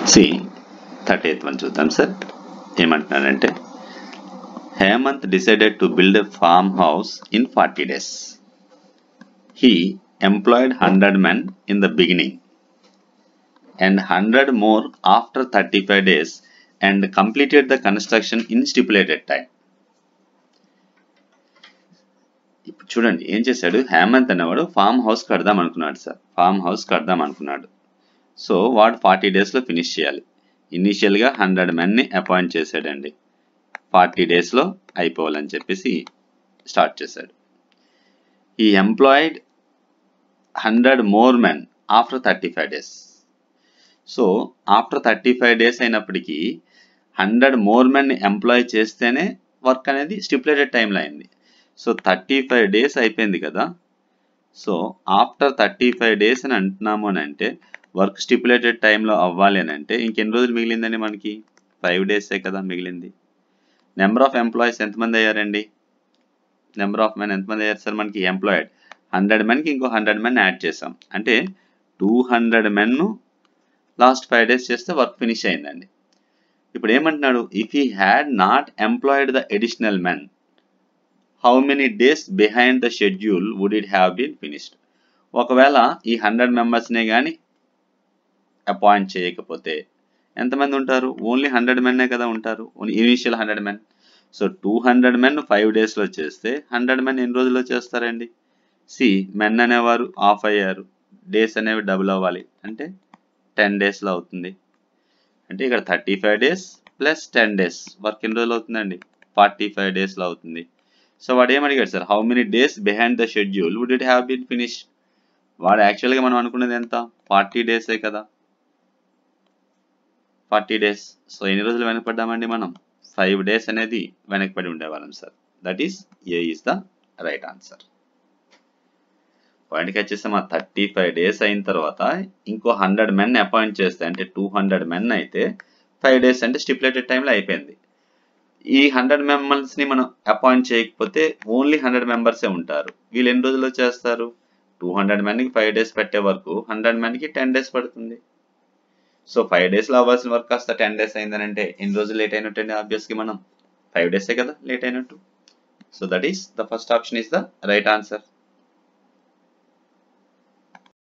C thirty eighth one చూద్దాం sir ఏమంటున్నానంటే Hemant decided to build a farm house in forty days he employed hundred men in the beginning and hundred more after thirty five days and completed the construction in stipulated time ఇప్పుడు చూడండి ఏం చేశాడు హేమంత్ అనేవాడు farm house కడదాం అనుకున్నాడు sir farm house కడదాం అనుకున్నాడు so వాడు ఫార్టీ డేస్లో ఫినిష్ చేయాలి ఇనీషియల్గా హండ్రెడ్ మెన్ని అపాయింట్ చేశాడండి ఫార్టీ డేస్లో అయిపోవాలని చెప్పేసి స్టార్ట్ చేశాడు ఈ employed hundred more men after thirty five days so after thirty five days అయినప్పటికీ హండ్రెడ్ మోర్ మెన్ ఎంప్లాయ్ చేస్తేనే వర్క్ అనేది స్టిపులేటెడ్ టైంలో అయింది సో థర్టీ ఫైవ్ డేస్ అయిపోయింది కదా so after thirty five days అని అంటున్నాము అని అంటే వర్క్ స్టిపులేటెడ్ టైంలో అవ్వాలి అని అంటే ఇంకెన్ని రోజులు మిగిలిందండి మనకి ఫైవ్ డేసే కదా మిగిలింది నెంబర్ ఆఫ్ ఎంప్లాయీస్ ఎంతమంది అయ్యారండి నెంబర్ ఆఫ్ మెన్ ఎంతమంది అయ్యారు సార్ మనకి ఎంప్లాయిడ్ హండ్రెడ్ మెన్కి ఇంకో హండ్రెడ్ మెన్ యాడ్ చేసాం అంటే టూ హండ్రెడ్ మెన్ను లాస్ట్ ఫైవ్ డేస్ చేస్తే వర్క్ ఫినిష్ అయిందండి ఇప్పుడు ఏమంటున్నాడు if he had not employed the additional men how many days behind the schedule would it have been finished ఒకవేళ ఈ హండ్రెడ్ మెంబర్స్నే కానీ అపాయింట్ చేయకపోతే ఎంతమంది ఉంటారు ఓన్లీ హండ్రెడ్ మెన్నే కదా ఉంటారు initial hundred men so two hundred men five డేస్లో చేస్తే హండ్రెడ్ మెన్ ఎన్ని రోజుల్లో చేస్తారండి సి మెన్ అనేవారు ఆఫ్ అయ్యారు డేస్ అనేవి డబుల్ అవ్వాలి అంటే టెన్ డేస్లో అవుతుంది అంటే ఇక్కడ thirty five days plus ten days work ఎన్ని రోజులు అవుతుందండి ఫార్టీ ఫైవ్ డేస్లో అవుతుంది సో వాడు ఏమడిగాడు sir how many days behind the schedule would it have been finish వాడు యాక్చువల్గా మనం అనుకున్నది ఎంత ఫార్టీ డేసే కదా ఫార్టీ డేస్ సో ఎన్ని రోజులు వెనకపడ్డామండి మనం ఫైవ్ డేస్ అనేది వెనకపడి ఉండేవాళ్ళం sir that is A is the right answer పాయింట్కి వచ్చేసి మా థర్టీ ఫైవ్ డేస్ అయిన తర్వాత ఇంకో హండ్రెడ్ మెన్ అపాయింట్ చేస్తే అంటే టూ హండ్రెడ్ మెన్ అయితే ఫైవ్ డేస్ అంటే స్టిపులేటెడ్ టైంలో అయిపోయింది ఈ హండ్రెడ్ మెంబర్స్ని మనం అపాయింట్ చేయకపోతే ఓన్లీ హండ్రెడ్ మెంబర్సే ఉంటారు వీళ్ళు ఎన్ని రోజుల్లో చేస్తారు టూ హండ్రెడ్ మెన్కి ఫైవ్ డేస్ పెట్టే వరకు హండ్రెడ్ మెన్కి టెన్ డేస్ పడుతుంది సో ఫైవ్ డేస్లో అవ్వాల్సిన వర్క్ కాస్త టెన్ డేస్ అయిందని అంటే ఎన్ని రోజులు లేట్ అయినట్టు అండి ఆబ్వియస్గా మనం ఫైవ్ డేసే కదా లేట్ అయినట్టు so that is the first option is the right answer